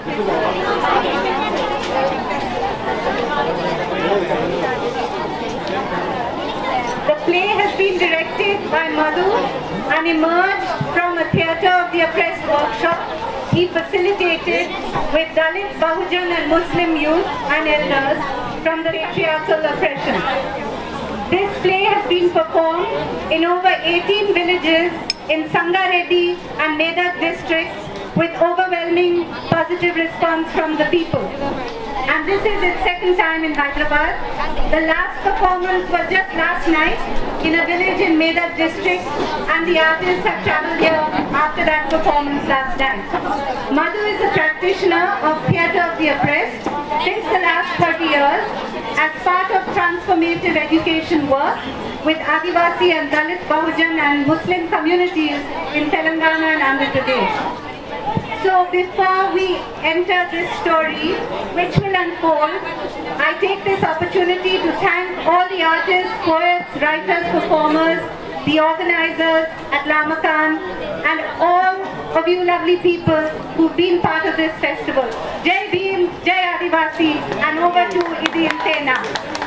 The play has been directed by Madhu and emerged from a theatre of the oppressed workshop he facilitated with Dalit, Bahujan and Muslim youth and elders from the patriarchal oppression. This play has been performed in over 18 villages in Sangareddy and Medak districts with overwhelming positive response from the people. And this is its second time in Hyderabad. The last performance was just last night in a village in Medak district and the artists have travelled here after that performance last night. Madhu is a practitioner of Theatre of the Oppressed since the last 30 years as part of transformative education work with Adivasi and Dalit Bahujan and Muslim communities in Telangana and Andhra Pradesh. So before we enter this story, which will unfold, I take this opportunity to thank all the artists, poets, writers, performers, the organizers at Lamakan, and all of you lovely people who've been part of this festival. Jai Bhim, Jai Adivasi, and over to Idi Intena.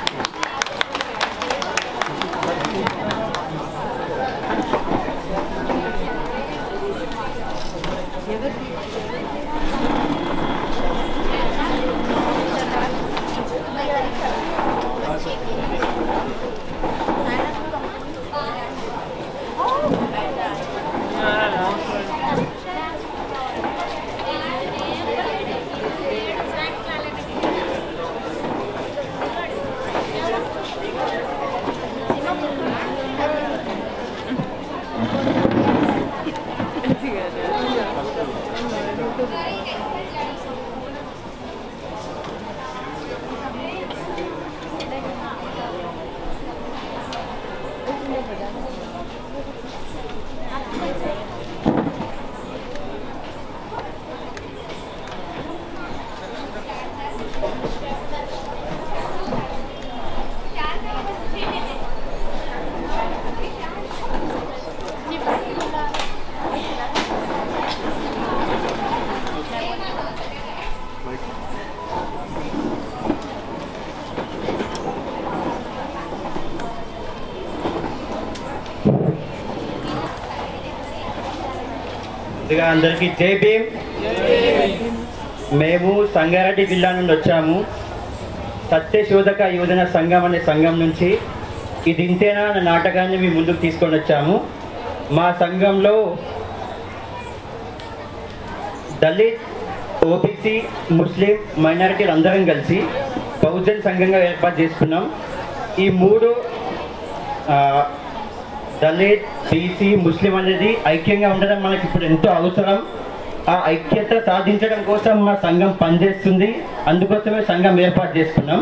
ముందుగా అందరికీ జై భీమ్ మేము సంగారెడ్డి జిల్లా నుండి వచ్చాము సత్యశోధక యోజన సంఘం అనే సంఘం నుంచి ఇది ఇంతేనా అనే నాటకాన్ని మీ ముందుకు తీసుకొని వచ్చాము మా సంఘంలో దళిత్ ఓబీసీ ముస్లిం మైనారిటీలు అందరం కలిసి బహుజన్ సంఘంగా ఏర్పాటు చేసుకున్నాం ఈ మూడు ఆ, దళిత్ బీసీ ముస్లిం అనేది ఐక్యంగా ఉండడం మనకి ఇప్పుడు ఎంతో అవసరం ఆ ఐక్యత సాధించడం కోసం మా సంఘం పనిచేస్తుంది అందుకోసమే సంఘం ఏర్పాటు చేసుకున్నాం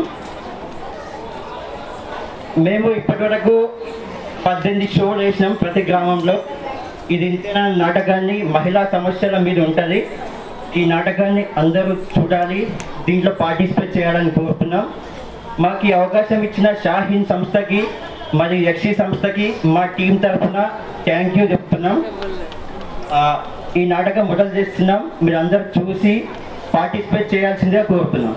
మేము ఇప్పటివరకు పద్దెనిమిది షోలు వేసినాం ప్రతి గ్రామంలో ఇది ఇంతేనా నాటకాన్ని మహిళా సమస్యల మీద ఉంటుంది ఈ నాటకాన్ని అందరూ చూడాలి దీంట్లో పార్టిసిపేట్ చేయాలని కోరుతున్నాం మాకు ఈ అవకాశం ఇచ్చిన షాహీన్ సంస్థకి మరియు యక్షి సంస్థకి మా టీం తరఫున థ్యాంక్ యూ చెప్తున్నాం ఆ, ఈ నాటకం మొదలు చేస్తున్నాం మీరు అందరూ చూసి పార్టిసిపేట్ చేయాల్సిందిగా కోరుతున్నాం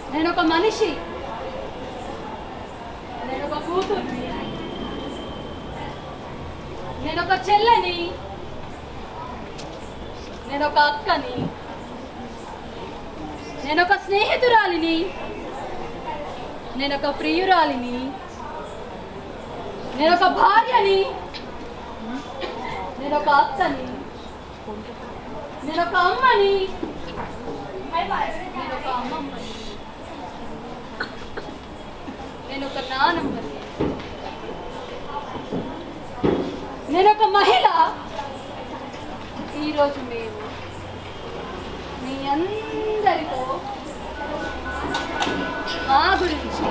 నేను ఒక మనిషి నేను ఒక కూతుర్ని నేను ఒక చెల్లెని నేను ఒక అక్కని నేను ఒక స్నేహితురాలిని నేను ఒక ప్రియురాలిని నేను ఒక భార్యని నేను ఒక అత్తని నేను ఒక అమ్మని నేను ఒక అమ్మమ్మని నేను ఒక నానమ్మని నేను ఒక మహిళ ఈరోజు మేము మీ అందరితో మా గురించి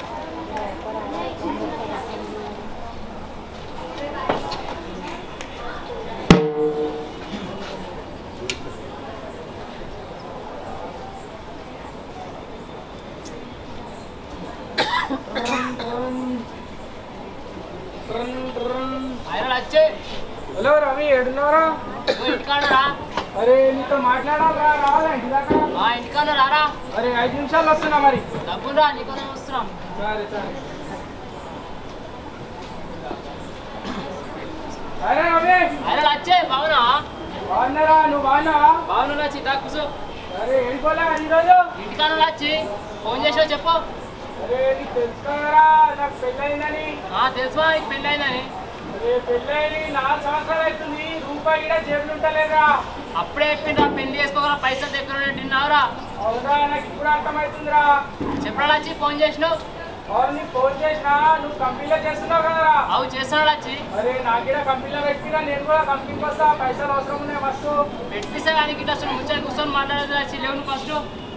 హలో రవి ఏడున్నారా ఇంటికాడరా అరే నీతో మాట్లాడాలరా రావాలా ఇంటి దాకా మా ఇంటికాడ రారా అరే ఐదు నిమిషాలు వస్తున్నా మరి డబ్బురా నీకోసం వస్తున్నాం సరే సరే అరే రవి అరే వచ్చే బాగునా బాగున్నారా నువ్వు బాగున్నావా బాగున్నా వచ్చి దా కూర్చో అరే ఏడుకోలే ఈరోజు ఇంటికాడ వచ్చి ఫోన్ చేసావు చెప్పు అరే నీకు తెలుసు కదరా నాకు పెళ్ళయిందని ఆ తెలుసా నీకు పెళ్ళి అయిందని అరే పెళ్ళయింది నాలుగు సంవత్సరాలు అవుతుంది రూపాయి కూడా జేబులు ఉంటలేదురా అప్పుడే చెప్పిండ్రా పెళ్లి చేసుకోగల పైసలు దగ్గర తిన్నావురా అవునా నాకు ఇప్పుడు అర్థమవుతుందిరా చెప్పడా వచ్చి ఫోన్ చేసినావు అవును నీకు ఫోన్ చేసినా నువ్వు కంపెనీలో చేస్తున్నావు కదరా అవు చేస్తున్నాడు వచ్చి అరే నాకు కూడా కంపెనీలో పెట్టినా నేను కూడా కంపెనీకి వస్తా పైసలు అవసరం ఉన్నాయి మస్తు పెట్టిస్తే కానీ గిట్ట అసలు ముచ్చని కూర్చొని మాట్లాడదు వచ్చి లేవు ఫస్ట్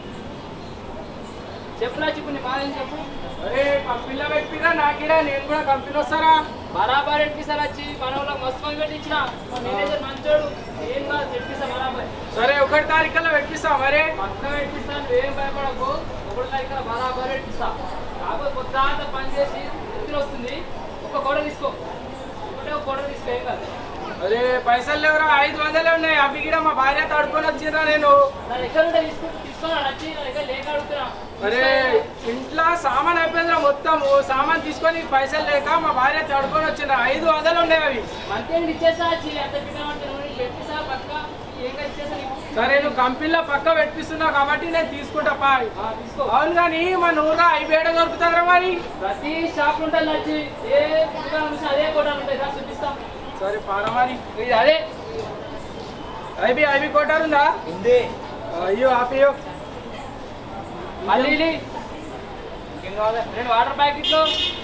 చెప్పు వచ్చి కొన్ని బాధ ఏం చెప్పు అరే కంపెనీలో పెట్టినా నాకు కూడా నేను కూడా కంపెనీ వస్తారా బరాబర్ ఎట్టిస్తారు వచ్చి మన వాళ్ళకి మస్తు మంది పెట్టించిన మా మేనేజర్ మంచోడు ఏం కాదు తెప్పిస్తా బరాబర్ సరే ఒకటి తారీఖులో పెట్టిస్తా మరి పక్క పెట్టిస్తాను ఏం భయపడకు ఒకటి తారీఖు బరాబర్ పెట్టిస్తా కాకపోతే కొత్త ఆట పని చేసి ఎత్తులు వస్తుంది ఒక కోడ తీసుకో ఒకటే ఒక కోడ తీసుకో ఏం కాదు అరే పైసలు లేవురా ఐదు వందలే ఉన్నాయి అవి కూడా మా భార్య తడుకొని వచ్చిండ్రా నేను నా దగ్గర ఉంటే తీసుకో తీసుకున్నా నచ్చి నా దగ్గర లేక అడుగుతున్నా అరే ఇంట్లో సామాన్ అయిపోయిందిరా మొత్తం సామాన్ తీసుకొని పైసలు లేక మా భార్య తడుకొని వచ్చిండ్రా ఐదు వందలు ఉన్నాయి అవి మంత్రి ఇచ్చేస్తా వచ్చి ఎంత పెట్టామంటే నువ్వు పెట్టిస్తా పక్క ఏం ఇచ్చేస్తా నీకు సరే నువ్వు కంపెనీలో పక్క పెట్టిస్తున్నావు కాబట్టి నేను తీసుకుంటా పా ఆ, తీసుకో అవును కానీ మన ఊర్లో అవి బేడ దొరుకుతుందిరా మరి ప్రతి షాప్ ఉంటుంది నచ్చి ఏ దుకాణం చూసినా అదే కోటాలు ఉంటాయి రా చూపిస్తాం సరే పారా మరి ఇది అదే ఐబీ ఐబీ కొట్టారుందా ఉంది అయ్యో ఆపియో మళ్ళీ ఇది. రెండు వాటర్ ప్యాకెట్లు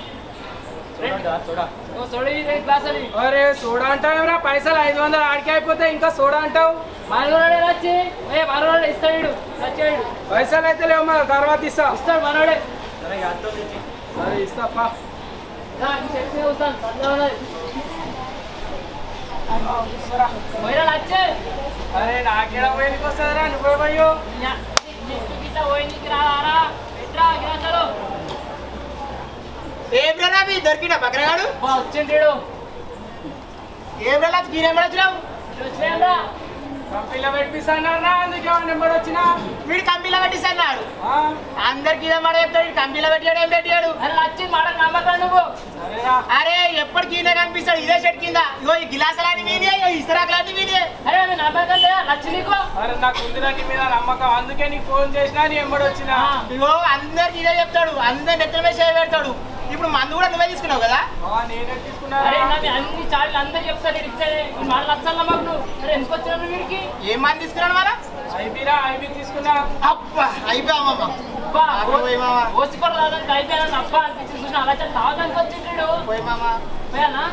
ఓ సోడా ఇది, రెండు గ్లాసులు ఇవి. అరే సోడా అంటావురా పైసలు ఐదు వందలు ఆడికి అయిపోతే ఇంకా సోడా అంటావు మనోడే వచ్చి ఏ మనోడే ఇస్తాడు వీడు. వచ్చాడు పైసలు అయితే లేవు మన తర్వాత ఇస్తా ఇస్తాడు మనోడే సరే ఇస్తా పా రా, నీ చెప్పి వస్తాను సందే ఉన్నది పోయినా వచ్చే అరే నాకేడా పోయేందుకు వస్తుందిరా నువ్వే పోయో గిట్లా పోయింది రారా ఎట్రా గిరాసాలు ఏం రా మీ దొరికిన బక్రగాడు వచ్చిండు ఏం రా మీరేం వచ్చినావు వచ్చినా కంపెనీలో పెట్టిస్తానన్నా అందుకే నెంబర్ వచ్చినా వీడు కంపెనీలో పెట్టిస్తున్నాడు ఆ, అందరికి ఇదే మాట చెప్తాడు వీడు కంపెనీలో పెట్టాడు ఏం పెట్టాడు అని వచ్చి మాట నమ్మకం నువ్వు సరేరా అరే ఎప్పటికీ ఈయన కనిపిస్తాడు ఇదే షర్ట్ కింద ఇగో ఈ గిలాసులాంటి వీనే ఇగో ఇస్తరాకులాంటి వీనే అరే మీ నమ్మకం లేదా నచ్చి నీకు అరే నాకు ఉందిరా నీ మీద నమ్మకం అందుకే నీకు ఫోన్ చేసినా నీ ఎంబడి వచ్చినా ఆ. ఇగో అందరికి ఇదే చెప్తాడు అందరి నెత్తిన మీద చేయి పెడతాడు ఇప్పుడు మందు కూడా నువ్వే తీసుకున్నావు కదా ఆ, నేనే అరే తీసుకున్నారా నన్ను అన్ని చాలు అందరు చెప్తారు ఇటు ఇచ్చే మళ్ళీ నచ్చాలి నమ్మకం నువ్వు అరే ఎందుకు వచ్చినావు వీడికి ఏం మంది తీసుకున్నాడు మరి ఐబీరా ఐబీ తీసుకున్నా అబ్బా అయిపోయామమ్మ అబ్బా, అక్కడ పోయి మామ. ఓసిపోరు రాదని అయిపోయాను అబ్బా అనిపించింది చూసిన అలా తాగడానికి వచ్చిండు పోయి మామ పోయానా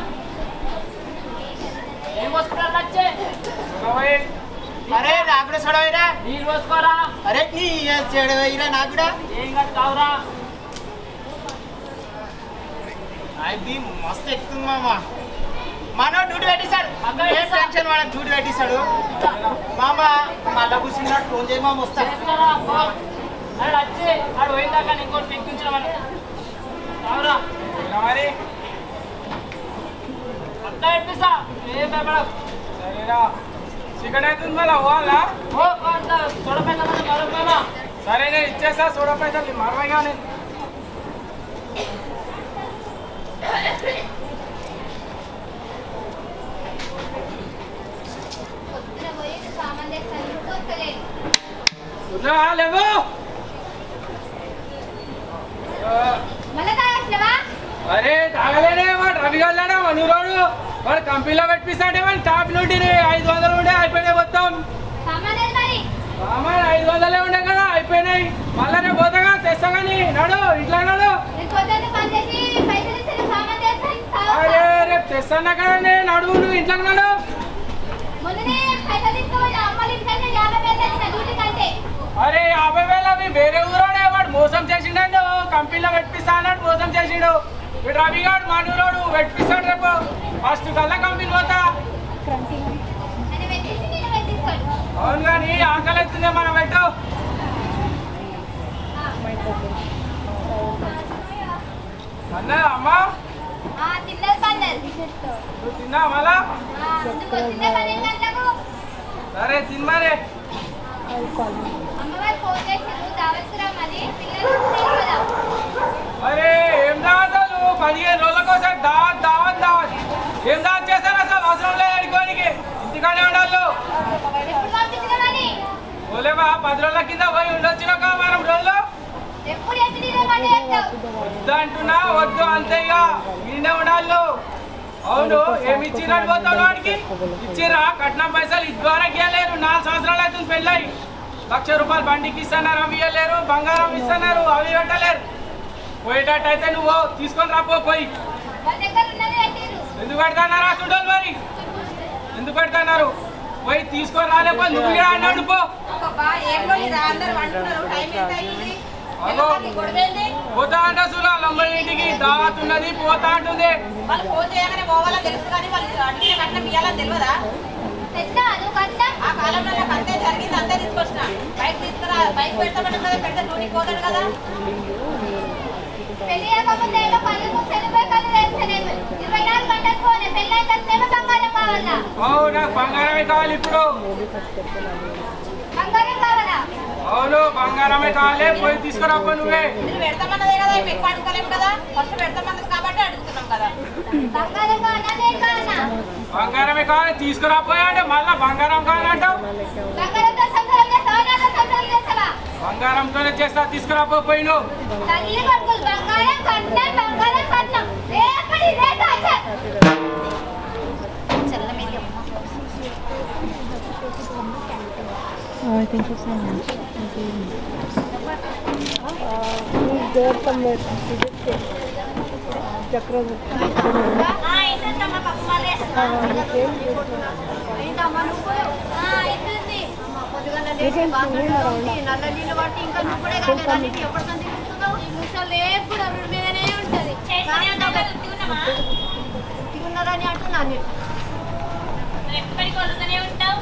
ఏం పోసుకుంటారు నచ్చే పోయి. అరే నాకు కూడా సడవైరా నీళ్ళు పోసుకోరా అరే నీ చెడవైరా నాకు కూడా ఏం కాదు కావురా అది మస్తు ఎక్కుతుంది మామ మన డ్యూటీ పెట్టిస్తాడు అక్కడ ఏం వేస్తా. టెన్షన్ వాడ డ్యూటీ పెట్టిస్తాడు మామ మళ్ళా కూర్చున్నాడు ఫోన్ చేయి మామ వస్తా చేస్తారా అబ్బా అరే వచ్చి ఆడు పోయిందాకా ఇంకోటి పెంకించడమని కావురా పోయినా మరి అట్లా పెట్టిస్తా ఏం భయపడకు సరేరా చికెన్ అవుతుంది మళ్ళా పోవాలా ఓ అంత చూడపోయినా మరొకమా సరే నేను ఇచ్చేస్తా చూడ పైసలు మరవైగా నేను పొద్దున పోయి సామాన్ తెస్తాను వస్తలేదు ఉన్నావా లేవు ఆ, మళ్ళా తాగట్లేవా అరే తాగలేనే వాడు రవి గల్లాడా మనూరోడు వాడు కంపెనీలో పెట్టిస్తాడే వాడు టాప్ నుండి ఐదు వందలు ఉండే అయిపోయినాయి మొత్తం సామాన్ లేదు మరి సామాన్ ఐదు వందలే ఉండే కదా అయిపోయినాయి మళ్ళా రేపు పోతాగా తెస్తా కానీ నడు ఇట్లా నడు నేను పొద్దున్న పని చేసి పైసలు ఇస్తే నేను సామాన్ తెస్తాను అరే తాగుతా రేపు తెస్తానా కదా నేను నడువు నువ్వు ఇంట్లోకి నడు మొన్ననే పైసలు తీసుకోవాలి అమ్మలు ఇంటికంటే యాభై వేలు తెచ్చిన డ్యూటీ కంటే అరే యాభై వేలు అవి వేరే ఊరోడే వాడు మోసం చేసిండు కంపెనీలో పెట్టిస్తా అన్నాడు మోసం చేసిండు వీడు రవి గారు మనూరోడు పెట్టిస్తాడు రేపు ఫస్ట్ కల్లా కంపెనీ పోతా అని పెట్టేసి నేను పెట్టిస్తాను అవును కానీ ఆకలి అవుతుంది మనం పెట్టు అన్నా అమ్మా ఆ, తిన్నది పన్నది నువ్వు తిన్నావా మళ్ళా నువ్వు పొద్దున్నే పన్నెండు గంటలకు సరే తినమరే అమ్మవారు ఫోన్ చేసి దావత్కు రమ్మని పిల్లలు ఉంటారు కదా అరే ఏం దావతాలు పదిహేను రోజుల కోసం దావత్ దావత్ దావత్ ఏం దావత్ చేశారు అసలు అవసరం లేదు అడుకోనికి ఇంటికానే ఉండాలి ఎప్పుడు పంపించమని ఓలేవా పది రోజుల కింద పోయి ఉండొచ్చిన ఒక వారం రోజులు ఎప్పుడు ఎత్తి మాట చెప్తావు వద్దు అంటున్నా వద్దు అంతే ఇక ఈయనే ఉండాలి అవును ఏమి ఇచ్చిరని పోతావు వాడికి ఇచ్చిరా కట్నం పైసలు ఇద్వారా ఇవ్వలేరు నాలుగు సంవత్సరాలు అవుతుంది పెళ్ళై లక్ష రూపాయలు బండికి ఇస్తున్నారు అవి ఇవ్వలేరు బంగారం ఇస్తున్నారు అవి పెట్టలేరు పోయేటట్టు అయితే నువ్వు తీసుకొని రాపో పోయి వాళ్ళ దగ్గర ఉన్నది పెట్టిరు ఎందుకు పెడతాన్నారు రాసుంటారు మరి ఎందుకు పెడతాన్నారు పోయి తీసుకొని రాలేపో నువ్వు కూడా అన్నాడు పో అగో పోతా అంట సులా లంబడి ఇంటికి దావత్ ఉన్నది పోతా అంటుంది వాళ్ళు ఫోన్ చేయగానే పోవాలా తెలుసు కానీ వాళ్ళు అడిగిన కట్నం ఇవ్వాలని తెలియదా తెచ్చినా నువ్వు కట్టా ఆ కాలంలో నాకు అంతే జరిగింది అంతే తీసుకొచ్చిన బైక్ తీసుకురా బైక్ పెడతామని కదా పెడితే డ్యూటీకి పోతాడు కదా పెళ్లి కాకముందే ఏదో కళ్ళు మూసేది పోయి కళ్ళు వేస్తలేదు ఇరవై నాలుగు గంటలకు పోనీ పెళ్ళి అయితే బంగారం కావాలా అవును నాకు బంగారమే కావాలి ఇప్పుడు బంగారం కావాలా అవును బంగారమే కావాలి పోయి తీసుకురాపో నువ్వే మీరు పెడతామన్నదే కదా ఇప్పుడు ఎక్కువ అడుగుతలేము కదా ఫస్ట్ పెడతామన్నది కాబట్టి అడుగుతున్నాం కదా బంగారం కావాలా నేను కావాలా బంగారమే కావాలి తీసుకురాపోయా అంటే మళ్ళా బంగారం కావాలంటావు బంగారంతో సంసారం చేస్తావా నాతో సంసారం చేస్తావా బంగారంతోనే చేస్తా తీసుకురాపో పోయి నువ్వు తల్లి కొడుకులు బంగారం కట్నం బంగారం కట్నం రేపటి రేపు అయితే నల్ల నీళ్ళు పట్టి ఇంకా నువ్వు కూడా కదా నీళ్ళు ఎప్పుడు సంది తిరుగుతున్నావు ఈ ముసలు ఎప్పుడు అభివృద్ధి మీదనే ఉంటది తిరుగున్నారని అంటున్నాను నేను ఎప్పటికి వదులుతూనే ఉంటావు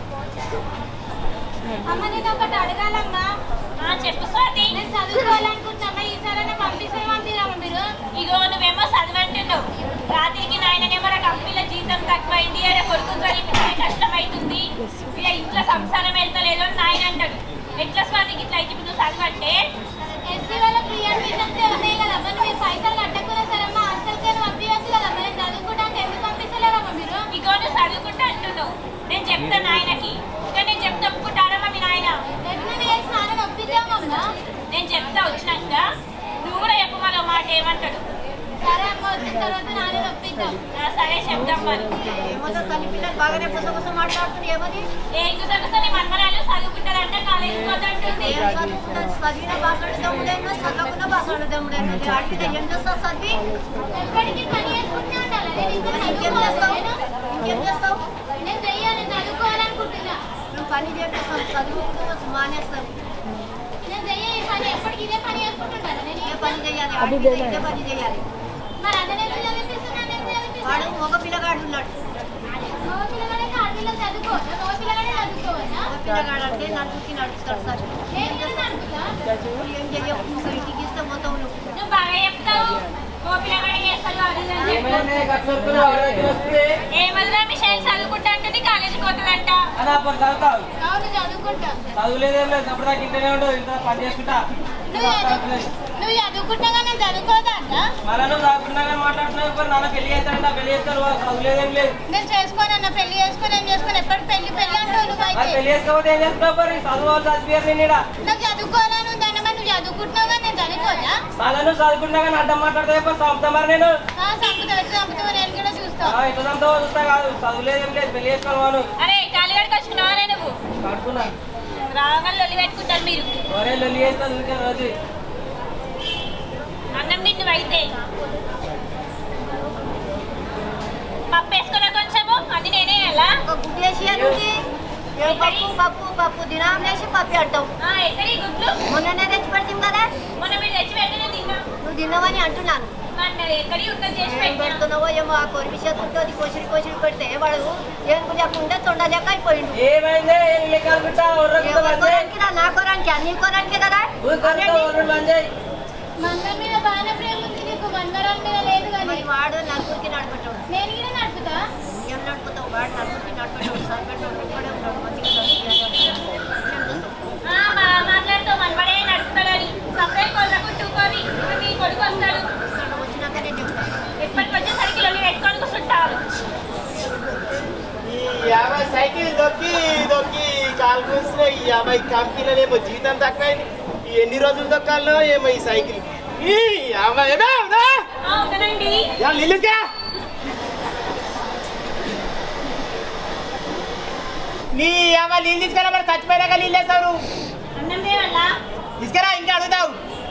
అమ్మ నేను ఒకటి అడగాలమ్మా చెప్పు స్వాతి నేను చదువుకోవాలనుకుంటున్నా ఈసారి పంపిస్తే పంపిరామా మీరు ఇగో నువ్వేమో చదవంటున్నావు రాత్రికి నాయననేమో నా కంపెనీలో జీతం తక్కువైంది అరే కొడుకు చదివిస్తే కష్టమవుతుంది ఇలా ఇంట్లో సంసారం వెళ్తలేదు అని నాయన అంటాడు ఎట్లా స్వాతికి ఇట్లా అయితే ఇప్పుడు నువ్వు చదవంటే ఎస్సీ వాళ్ళ ఫ్రీ అడ్మిషన్స్ ఉన్నాయి కదా మరి మీరు పైసలు కట్టకున్నా సరే అమ్మా హాస్టల్కి పంపించచ్చు కదా మరి చదువుకోవడానికి ఎందుకు పంపిస్తలేరమ్మా మీరు ఇగో నువ్వు చదువుకుంటా అంటున్నావు నేను చెప్తాను నాయనకి ఇంకా నేను చెప్తే ఒప్పుకుంటాడమ్మా మీ నాయన ఎట్లా చేసి నాన్న ఒప్పిద్దామమ్మా నేను చెప్తా వచ్చినాక నువ్వు కూడా చెప్పు మళ్ళీ ఒక మాట ఏమంటాడు సరే అమ్మ వచ్చిన తర్వాత నాన్న ఒప్పిద్దాం ఆ, సరే చెప్దాం మరి ఏమో తల్లి పిల్లలు బాగానే పుస పుస మాట్లాడుతుంది ఏమని ఏ గుసగుసని మన్మరాలు చదువుకుంటారంటే కాలేజీకి పోతుంటుంది ఏం చదువుకుంటారు? చదివిన భాషలు దమ్ముడైనా చదవకున్న భాషలు దమ్ముడైనా అడిగితే ఏం చేస్తావు చదివి ఎప్పటికీ పని చేసుకుంటూ ఉండాలి నేను ఇంకా ఇంకేం చేస్తావు చదువుకోవాలి. ఇంకేం చేస్తావు నేను చెయ్యాలి చదువుకోవాలనుకుంటున్నా నువ్వు పని చేస్తావు చదువు మానేస్తావు నేను చెయ్య ఈ పని ఎప్పటికీ ఇదే పని చేసుకుంటుంటాను నేను ఏ ఏ పని చేయాలి అడిగితే ఇదే పని చేయాలి మరి అతను ఎందుకు చదివిపిస్తున్నాను ఎందుకు వాడు చదివిపిస్తున్నాను మగ పిల్లగాడు ఉన్నాడు మగ పిల్లగాడే ఆడపిల్లలు చదువుకోవద్దా మగ పిల్లగాడే చదువుకోవద్దా మగ పిల్లగాడు అంటే నడుచుకి నడుస్తాడు సార్ ఏం చేస్తాను అనుకుంటా నువ్వు ఏం చేయవు నువ్వు ఇంటికి ఇస్తే పోతావు నువ్వు నువ్వు బాగా చెప్తావు ఓ పిల్లగాడి చేస్తాడు అది ఇది అని ఏమదిరా మీ శైలి చదువుకుంటా అంటే కాలేజీకి పోతుందంట అవును చదువుకుంటా చదువులేదేం లేదు అప్పుడు దాకా ఇంటనే ఉండవు ఇంత పని చేసుకుంటా నువ్వు చదువు- నువ్వు చదువుకుంటాగా నేను చదువుకోదా అంట మళ్ళా నువ్వు చదువుకున్నా కానీ మాట్లాడుతున్నావు ఇప్పుడు నాన్న పెళ్లి చేస్తాడంట పెళ్లి చేస్తాను చదువులేదేం లేదు నేను చేసుకోనన్న పెళ్లి చేసుకుని ఏం చేసుకుని ఎప్పటి పెళ్లి పెళ్లి అంటావు నువ్వు అది అయితే పెళ్లి చేసుకోకపోతే ఏం చేస్తున్నావు మరి చదువు వాళ్ళు చదివారు నేను ఈడ. నాకు చదువుకోవాలని ఉందన్న మరి నువ్వు చదువుకుంటున్నావుగా నేను చదువుకోదా మళ్ళా నువ్వు చదువుకున్నా కానీ అడ్డం మాట్లాడితే చదువుతా మరి నేను ఆ, చంపుతా వచ్చి చంపుతా నేను కూడా చూస్తా ఆ, ఇట్లా చదువుతావో చూస్తా కాదు చదువులేదేం లేదు పెళ్లి చేసుకోవాలి వాడు అరే కాలిగడికి వచ్చుకున్నావా నువ్వు కట్టుకున్నా రాగానే లొల్లి పెట్టుకుంటారు మీరు ఒరే లొల్లి చేస్తా ఊరికే రోజు అన్నం నిన్ను అయితే పప్పు వేసుకున్నా కొంచెము అది నేనే ఎలా ఒక గుడ్డు వేసి అనుంది పప్పు పప్పు పప్పు దినం వేసి పప్పు అంటావు ఎక్కడి గుడ్లు మొన్ననే తెచ్చి పెడతాం కదా మొన్న మీరు తెచ్చి పెట్టిన తిన్నా నువ్వు తిన్నావని అంటున్నాను మరి ఎక్కడి ఉన్నది చేసి ఏం పెట్టినా పెడుతున్నావో ఏమో ఆ కొరి విషయం ఉంటుంది కోసిరి కోసిరి పెడితే వాడు ఏం లేకుండా తొండ లెక్క అయిపోయిండు ఏమైంది ఏం లెక్క అనుకుంటా ఒర్రకు ఎవరి కొరానికి రా, నా కొరానికి నీ కొరానికే కదా ఒర్రు లంజయ్ మందరం మీద బాగానే ప్రేమ ఉంది నీకు మందరం మీద లేదు కానీ వాడు నలుగురికి నడుపుతాడు నేను కూడా నడుపుతా ఏం నడుపుతావు వాడు నలుగురికి నడుపుతాడు సరిపెట్టాడు ఒక్కడే ఉన్నాడు మంచిగా నడుపుతాడు. ఆ, మా మాట్లాడుతూ మనబడే నడుపుతాడని సపరేట్ కొరకు టూకోవి మీ కొడుకు వస్తాడు వచ్చినాక నేను చెప్తాను ఇప్పటికి వచ్చేసరికి లొల్లి పెట్టుకొని కూర్చుంటారు ఈ యాభై సైకిల్ దొక్కి దొక్కి కాలు కూర్చున్న ఈ యాభై కంపెనీలో ఏమో జీతం తక్కువైంది ఈ ఎన్ని రోజులు దొక్కాలో ఏమో ఈ సైకిల్ ఈ యాభై ఏమే ఉందా? ఆ, ఉందనండి యా, నిల్లుగా నీ యాభై నీళ్ళు తీసుకురా మరి చచ్చిపోయినాక నీళ్ళు వేస్తావు నువ్వు అన్నం దేవల్లా తీసుకురా ఇంకా అడుగుతావు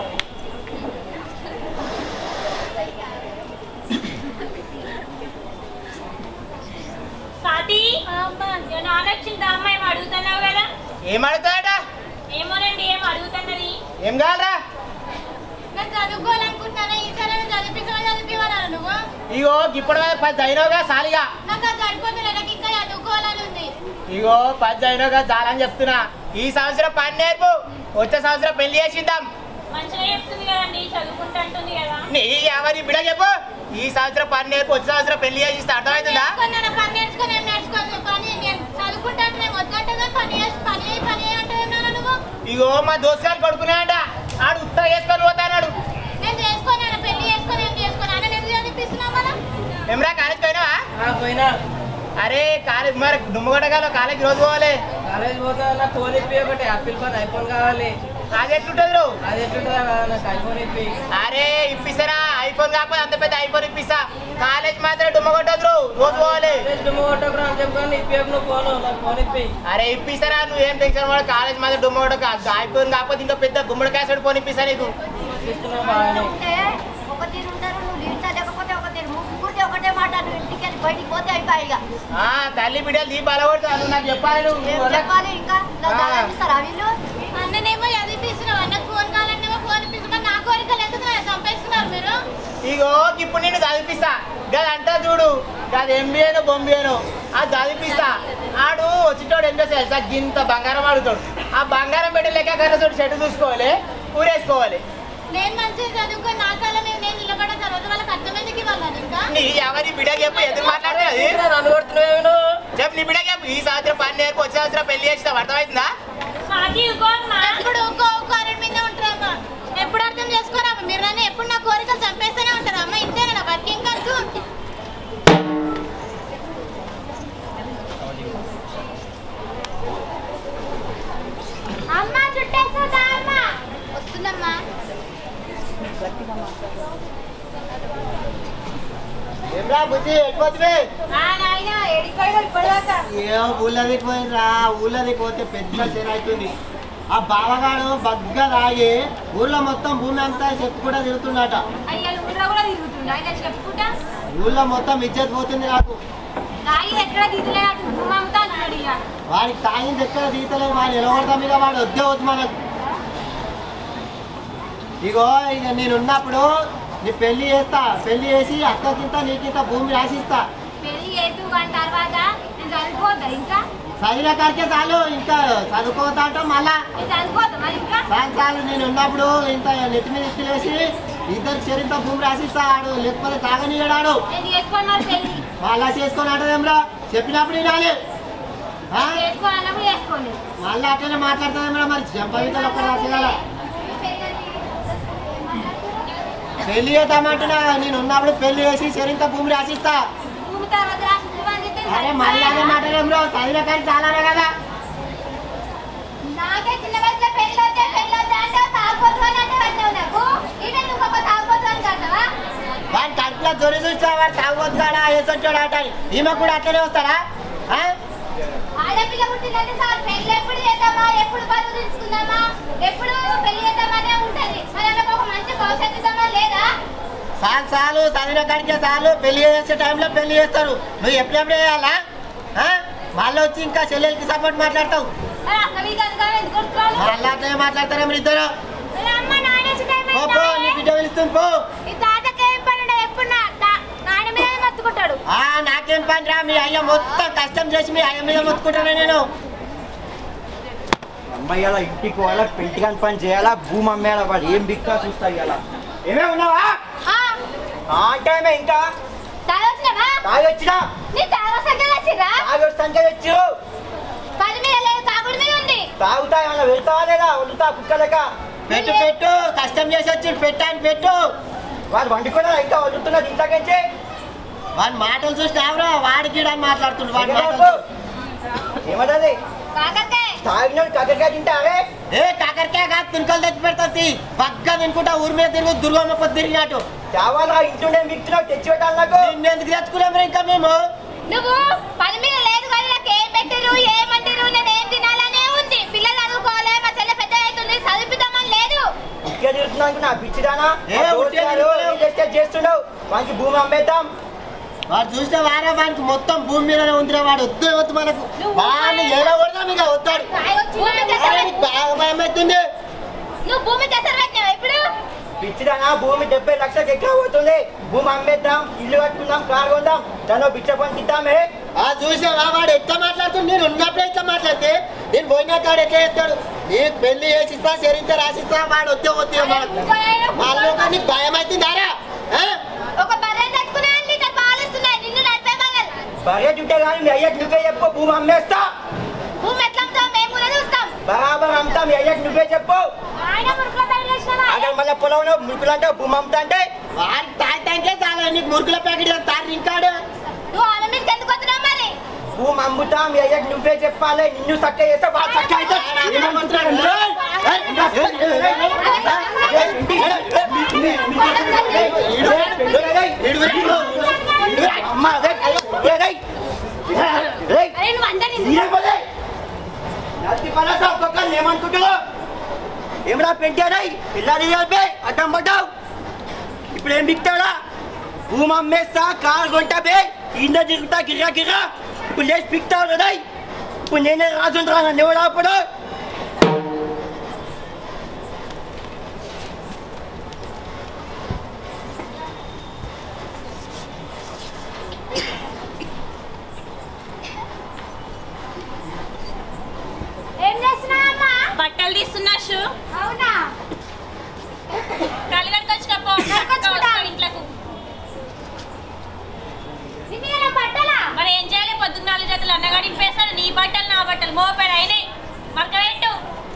సాతి నేను ఆలోచింది అమ్మాయి ఏమో అడుగుతున్నావు కదా ఏం అడుగుతాడ ఏమోనండి ఏం అడుగుతున్నది ఏం కావాలరా నేను చదువుకోవాలనుకుంటున్నాను ఈసారి చదివించమని చదివివ్వాలి నువ్వు ఇగో ఇప్పుడు పది అయినవుగా సాలిగా నాకు అది సరిపోతుంది నాకు ఇంకా చదువుకోవాలని ఉంది ఇగో పది అయినవుగా చాలని చెప్తున్నా ఈ సంవత్సరం పని నేర్పు వచ్చే సంవత్సరం పెళ్లి చేసిద్దాం మంచిగా చెప్తుంది కదండి చదువుకుంటా అంటుంది కదా నీ ఎవరి బిడ చెప్పు ఈ సంవత్సరం పని నేర్పు వచ్చే సంవత్సరం పెళ్లి చేసి అర్థమవుతుందా నేర్చుకున్నాను పని నేర్చుకుని ఏం నేర్చుకోను పని నేను చదువుకుంటా అంటే నేను వద్దంటే పని చేసి పని చేయి పని చేయి అంటే ఏమన్నా నువ్వు ఇగో మా దోస్తుగారు కొడుకున్నాడంట ఆడు ఉత్తగా వేసుకొని పోతాడు నేను చేసుకున్నాను పెళ్లి చేసుకొని ఏం చేసుకున్నాను నేను ఎందుకు చదివిస్తున్నావు మనం ఏమరా కాలేజ్ పోయినావా పోయినా అరే కాలేజ్ మరి దుమ్మగొట్టగాలో కాలేజ్ రోజు పోవాలి కాలేజ్ పోతా నాకు ఫోన్ ఇప్పి ఒకటి యాపిల్ ఫోన్ ఐఫోన్ కావాలి అది ఎట్లుంటుంది నువ్వు అది ఎట్లుంటుందా కదా నాకు ఐఫోన్ ఇప్పి అరే ఇప్పిస్తారా ఐఫోన్ కాకపోతే అంత పెద్ద ఐఫోన్ ఇప్పిస్తా కాలేజ్ మాత్రం డుమ్మగొట్టదు రోజు పోవాలి కాలేజ్ డుమ్మ కొట్టకురా అని చెప్పుకొని ఇప్పి నువ్వు ఫోన్ నాకు ఫోన్ ఇప్పి అరే ఇప్పిస్తారా నువ్వు ఏం టెన్షన్ పడ కాలేజ్ మాత్రం డుమ్మగొట్ట ఐఫోన్ కాకపోతే ఇంకా పెద్ద గుమ్మడి క్యాసెట్ ఫోన్ ఇప్పిస్తా నీకు ఇస్తున్నావు బాగానే ఉంటే ఒక తీరు ఉంటారు నువ్వు లీడ్స్ లేకపోతే ఒక తీరు ముగ్గురితే ఒకటే మాట నువ్వు ఇంటికి వెళ్ళి బయటికి పోతే అయిపోయి ఇక ఆ తల్లి బిడ్డలు దీ బలగొడతా నువ్వు నాకు చెప్పాలి నువ్వు ఏం చెప్పాలి ఇంకా నాకు చదివిస్తారా వీళ్ళు అన్ననేమో చదివిస్తున్నావు అన్నకు ఫోన్ కావాలనేమో ఫోన్ ఇప్పిస్తున్నా నా కోరికలు ఎందుకు చంపేస్తున్నారు మీరు ఇగో ఇప్పుడు నేను చదివిపిస్తా గది అంటా చూడు గది ఎంబీఏనో బొంబిఏనో అది చదివిపిస్తా ఆడు వచ్చేటోడు ఏం చేస్తాడు సార్ గింత బంగారం అడుగుతాడు ఆ బంగారం పెట్టి లెక్క కన్నా చూడు షర్ట్ చూసుకోవాలి ఊరేసుకోవాలి నేను మంచిగా చదువుకొని నా కాలం మీద నేను నిలబడిన తర్వాత వాళ్ళకి అర్థమైందికి ఇవ్వాలి ఇంకా నీ ఎవరి బిడ్డ చెప్పు ఎదురు మాట్లాడే అది నన్ను కొడుతున్నావు నువ్వు చెప్పు నీ బిడ్డ చెప్పు ఈ సంవత్సరం పని నేర్పు వచ్చే సంవత్సరం పెళ్లి చేస్తావు అర్థమవుతుందా స్వాతి ఊకో అమ్మా ఎప్పుడు ఊకో ఊకో అరటి మీద ఉంటారమ్మా ఎప్పుడు అర్థం చేసుకోరమ్మా మీరు నన్ను ఎప్పుడు నా కోరికలు చంపేస్తూనే ఉంటారు అమ్మ ఇంతేనా నా బతికి ఇంకా అమ్మ చుట్టేస్తుందా అమ్మ వస్తుందమ్మా ఏమ్రా బుద్ధి ఎట్టిపోతుంది ఆ నాయన ఏడిపోయాడు ఇప్పటిదాకా ఏ ఊళ్ళది పోయినరా ఊళ్ళది పోతే పెద్ద చెర అవుతుంది ఆ బావగాడు బగ్గా తాగి ఊళ్ళో మొత్తం భూమి అంతా చెప్పు కూడా తిరుగుతున్నట అయ్యా ఊళ్ళో కూడా తిరుగుతుండే ఆయన చెప్పుకుంటా ఊళ్ళో మొత్తం ఇజ్జత్ పోతుంది నాకు నాయి ఎక్కడ దిగులే అటు భూమి అమ్ముతా అన్నాడు ఇక వాడికి తాగింది ఎక్కడ దిగుతలేదు వాడు నిలబడతాం ఇక వాడు వద్దే వద్దు మనకు ఇగో ఇక నేను ఉన్నప్పుడు నీ పెళ్లి చేస్తా పెళ్లి చేసి అక్కకింత నీకింత భూమి రాసిస్తా పెళ్లి చేతు కానీ తర్వాత నేను చదువుకోవద్దా ఇంకా చదివిన కాడికే చాలు ఇంకా చదువుకోతా అంటాం మళ్ళా నేను చదువుకోవద్దా మరి ఇంకా చాలు చాలు నేను ఉన్నప్పుడు ఇంత నెత్తి మీద ఎత్తిలేసి ఇద్దరు చరిత్ర భూమి రాసిస్తాడు లేకపోతే తాగనీయడాడు నేను చేసుకున్నారు పెళ్లి మళ్ళా చేసుకొని అంటదేమ్రా చెప్పినప్పుడు వినాలి ఆ? చేసుకోవాలన్నప్పుడు చేసుకోండి మళ్ళీ అట్లనే మాట్లాడుతుందేమ్రా మరి చెంపవితలు ఒక్క రాసేయాల పెళ్లి చేద్దామంటున్నా నేను ఉన్నప్పుడు పెళ్లి చేసి చరిత్ర భూమి రాసిస్తా భూమి తర్వాత రాసుకుంటామని చెప్పి అరే మళ్ళీ అదే మాట్లాడేమ్రో చదివిన కానీ చాలానే కదా నాకే చిన్న వయసులో పెళ్లి వద్దే పెళ్లి వద్దే అంటే తాగొద్దు అని అంటే వచ్చావు నాకు ఇదే నువ్వు ఒక తాగొద్దు అని కట్టవా వాడి కడుపులో జొరి చూస్తా వాడు తాగొద్దు కాడా వేసొచ్చాడు ఆట అని. ఈమె కూడా అట్లనే వస్తాడా ఆ? ఆడపిల్ల పుట్టిందంటే సార్ పెళ్లి ఎప్పుడు చేద్దామా ఎప్పుడు బరువు తీసుకుందామా ఎప్పుడు పెళ్లి చేద్దామనే ఉంటది మరి అలా ఒక మంచి భవిష్యత్తు ఇద్దామా లేదా చాలు చాలు చదివిన కాడికే చాలు పెళ్లి చేసే టైంలో పెళ్లి చేస్తారు నువ్వు ఎప్పుడెప్పుడు చేయాలా ఆ? మళ్ళీ వచ్చి ఇంకా చెల్లెలకి సపోర్ట్ మాట్లాడతావు మరి అక్క మీకు అందుగా ఎందుకు కొడుకోవాలి మళ్ళీ అట్లనే మాట్లాడతారా మీరు ఇద్దరు మరి అమ్మ నాయన వచ్చి టైం పో పో నీ బిడ్డ పిలుస్తుంది పో ఈ తాతకి ఏం పని ఉండదు ఎప్పుడు నా తా- నాయన మీద మత్తుకుంటాడు ఆ నాకేం పని రా మీ అయ్య మొత్తం కష్టం చేసి మీ అయ్య మీద మొత్తుకుంటాను నేను అమ్మాయి అలా ఇంటికి వాళ్ళ పెంటికాని పని చేయాలా భూమి అమ్మేయాలా వాడు ఏం బిక్కా చూస్తా ఇవాళ ఏమే ఉన్నావా ఆ, ఆ టైమే ఇంకా తాగొచ్చినావా తాగొచ్చినా నీ తాగొస్తాకే వచ్చిరా తాగొస్తానికే వచ్చి పని మీద లేదు తాగుడు మీద ఉంది తాగుతా ఏమన్నా వెళ్తావా లేదా వండుతా కుక్కలక పెట్టు పెట్టు కష్టం చేసి వచ్చి పెట్టాను పెట్టు వాడు వండుకున్నా ఇంకా వండుతున్నది ఇంతకంటే వాడి మాటలు చూసి ఎవరో వాడికి ఈడని మాట్లాడుతుండు వాడి మాటలు చూసి. ఏమన్నది కాకరకాయ తాగినోడు కాకరకాయ తింటావే ఏ కాకరకాయ కాదు తినుకలు తెచ్చి పెడతాది పక్క తినుకుంటా ఊరి మీద తిరుగు దుర్గమ్మ పొద్దు తిరిగినట్టు చావాలా ఇంట్లో మిక్తున్నావు తెచ్చి పెట్టాలి నాకు నిన్ను ఎందుకు తెచ్చుకున్నాం ఇంకా మేము నువ్వు పని మీద లేదు కానీ నాకు ఏం పెట్టిరు ఏమంటారు నేను ఏం తినాలనే ఉంది పిల్లలు చదువుకోవాలి మా చెల్లె పెద్ద అవుతుంది చదివిద్దామని లేదు ఇక్కడ తిరుగుతున్నాను నా పిచ్చిదానా ఏ, ఉట్టిగా తిరుగుతున్నావు. చేస్తున్నావు వానికి భూమి అమ్మేద్దాం వాడు చూసిన వారే వానికి మొత్తం భూమి మీదనే ఉందిరా వాడు వద్దు వద్దు మనకు వాడిని ఎలా కొడదాం ఇక వద్దాడు భూమి దశ వాడికి బాగా భయం అవుతుంది నువ్వు భూమి దశ పెట్టినావు ఇప్పుడు పిచ్చిదానా భూమి డెబ్బై లక్షలకు ఎక్కువ పోతుంది భూమి అమ్మేద్దాం ఇల్లు కట్టుకుందాం కారు కొందాం దానిలో బిచ్చ పనికి ఇద్దామే ఆ చూసావా వాడు ఎట్లా మాట్లాడుతుంది నేను ఉన్నప్పుడే ఇట్లా మాట్లాడితే నేను పోయినా కాడు ఎట్లా చేస్తాడు నీకు పెళ్లి చేసిస్తా చరిత్ర రాసిస్తా వాడు వద్దే వద్దే వాళ్ళు నీకు భయం అవుతుందారా ఆ? ఒక బర్రె తెచ్చుకునే లీటర్ పాలు ఇస్తున్నాయి నిన్ను నడిపే మగల్ బయట ఉంటే కానీ మీ అయ్యకి నువ్వే చెప్పు భూమి అమ్మేస్తా భూమి ఎట్లా అమ్ముతావు మేము కూడా చూస్తాం బరాబర్ అమ్ముతా మీ అయ్యకి నువ్వే చెప్పు ఆయన మురుకులో బయట వేసినావా అక్కడ మళ్ళీ పొలంలో మురుకులు అంటే భూమి అమ్ముతా అంటే వాడు తాగితే చాలా నీకు మురుకుల ప్యాకెట్ తారు ఇంకాడు నువ్వు ఆమె మీదకి ఎందుకు వస్తున్నావు మరి భూమి అమ్ముతా మీ అయ్యకి నువ్వే చెప్పాలి నిన్ను చక్క చేస్తే వాడు చక్క అయితే ఏమంటారు అరే నువ్వు అందరినీ ఏమనుకుంటున్నావు ఏమరా పెంచారాయి పిల్లలు చెప్పే అడ్డం పడ్డావు ఇప్పుడు ఏం బిక్తాడా భూమి అమ్మేస్తా కారు కొంటా బే ఇంద తిరుగుతా గిర్రా గిర్రా ఇప్పుడు లేచి పిక్తావు కదా ఇప్పుడు నేనే రాజుండ్రా నన్ను ఎవడు ఆపడు ఏం చేస్తున్నావమ్మా బట్టలు తీస్తున్నా షూ అవునా కళ్ళు కట్టుకొచ్చుకపో కట్టుకొచ్చుకుంటా. ఇంట్లోకు నిన్న బట్టలా మరి ఏం చేయాలి పొద్దున్న నాలుగు జతలు అన్నగాడి ఇప్పేస్తాడు నీ బట్టలు నా బట్టలు మోపాడు అయినాయి మరక పెట్టు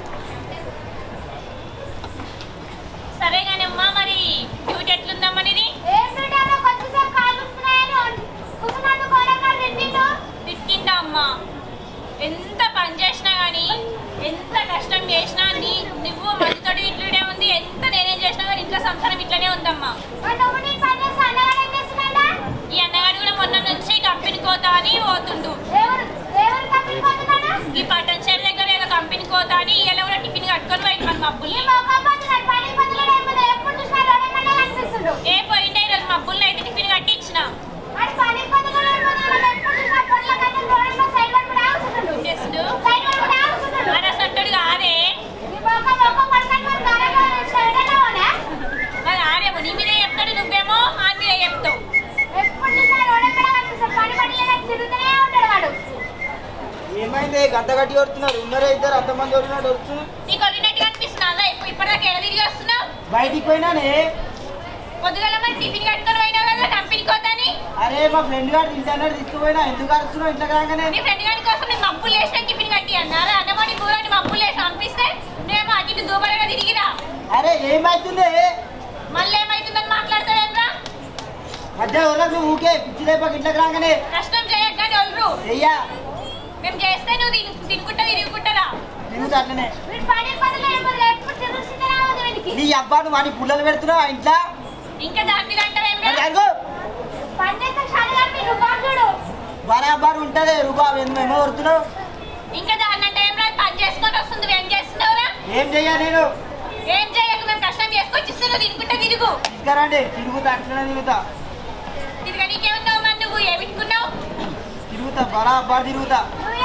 సరే కానీ అమ్మా మరి డ్యూటీ ఎట్లుందమ్మా నీది ఏం పెట్టాలో కొంచెంసేపు కాలు వస్తున్నాయని కుసుమందు కోడగా తిట్టిండు తిట్టిందా అమ్మా ఎంత పని చేసినా కానీ ఎంత కష్టం చేసినా నీ నువ్వు మనతోటి ఇట్లనే ఉంది ఎంత నేనేం చేసినా కానీ ఇంట్లో సంసారం ఇట్లనే ఉందమ్మా మరి నువ్వు నీ పని చేసి అన్నగాడు ఏం చేస్తున్నాడా ఈ అన్నగాడు కూడా మొన్న నుంచి కంపెనీ కోతా అని పోతుండు ఎవరు ఎవరు కంపెనీ పోతున్నాడా ఈ పట్టణ చెరు దగ్గర ఏదో కంపెనీ కోతా అని ఇలా కూడా టిఫిన్ కట్టుకొని పోయింది మన ఈ మబ్బుల్ని మొఖం పోతున్నాడు పని పోతున్నాడు ఏం పోతున్నాడు ఎప్పుడు చూసినా రోడ్డు అనిపిస్తుండు ఏ పోయిండే ఈరోజు మబ్బుల్ని అయితే టిఫిన్ కట్టి ఇచ్చిన అది పని పోతున్నాడు ఏం పోతున్నాడు ఎప్పుడు చూసినా పొట్ల కన్నా రోడ్లో సైడ్ వరకు ఆగుతుండు చేస్తుడు సైడ్ వరకు ఆగుతుండు అరసంటుడు కాదే ఈ మొఖం మొఖం పడుకొని మరి గడలో సైడ్లోనే మరి ఆడేమో నీ మీదే చెప్తాడు నువ్వేమో ఆ మీదే చెప్తావు ఎప్పుడు చూసినా రోడ్డు ఎక్కడ కనిపిస్తాడు పని పని లేదని తిరుగుతూనే ఉంటాడు వాడు ఏమైంది గంట గట్టి కొడుతున్నారు ఉన్నారే ఇద్దరు అంతమంది కొడుతున్నారు వస్తున్నారు నీకు వదిలినట్టు కనిపిస్తున్నా అలా ఇప్పుడు ఇప్పటిదాకా ఎడ తిరిగి వస్తున్నావు బయటికి పోయినానే పొద్దుగల మరి టిఫిన్ కట్టుకొని పోయినావు కదా కంపెనీకి వద్దని అరే మా ఫ్రెండ్ గారు ఇంటర్నెట్ తీసుకుపోయినా ఎందుకు అరుస్తున్నావు ఇంట్లో రాగానే నీ ఫ్రెండ్ గారి కోసం నేను మప్పులు వేసిన టిఫిన్ కట్టి అన్నారు అన్నమని కూరని మప్పులు వేసి పంపిస్తే నువ్వేమో అటు ఇటు దూబరగా తిరిగిరా అరే ఏమైతుంది మళ్ళీ ఏమైతుందని మాట్లాడతావేంద్రా మధ్య ఎవరికి నువ్వు ఊకే పిచ్చి లేపక ఇంట్లోకి రాగానే కష్టం చేయగానే ఒల్లు చెయ్యా మేము చేస్తే నువ్వు తిను తినుకుంటా తిరుగుకుంటారా తిరుగుతా అట్లనే వీడు పని పనులు ఏమో ఎప్పుడు తెలుస్తుందా రావద్దు వీడికి నీ అబ్బా నువ్వు వాడి పుల్లలు పెడుతున్నావు ఆ ఇంట్లో ఇంకా దాని మీద అంటావేంద్రా మరి అదిగో పని చేస్తే షాలుగారు మీరు రూపాయలు చూడు బరాబర్ ఉంటది రూపాయలు ఎన్నో ఏమో కొడుతున్నావు ఇంకా దాన్ని అంటే ఏం రాదు పని చేసుకొని వస్తుంది నువ్వు ఏం చేస్తున్నావురా ఏం చెయ్యా నేను ఏం చేయకు మేము కష్టం చేసుకొచ్చి ఇస్తే నువ్వు తినుకుంటా తిరుగు తీసుకురండి తిరుగుతా అట్లనే తిరుగుతా తిరగ నీకేమన్నావు మరి నువ్వు ఏమిట్టుకున్నావు తిరుగుతా బరాబర్ తిరుగుతా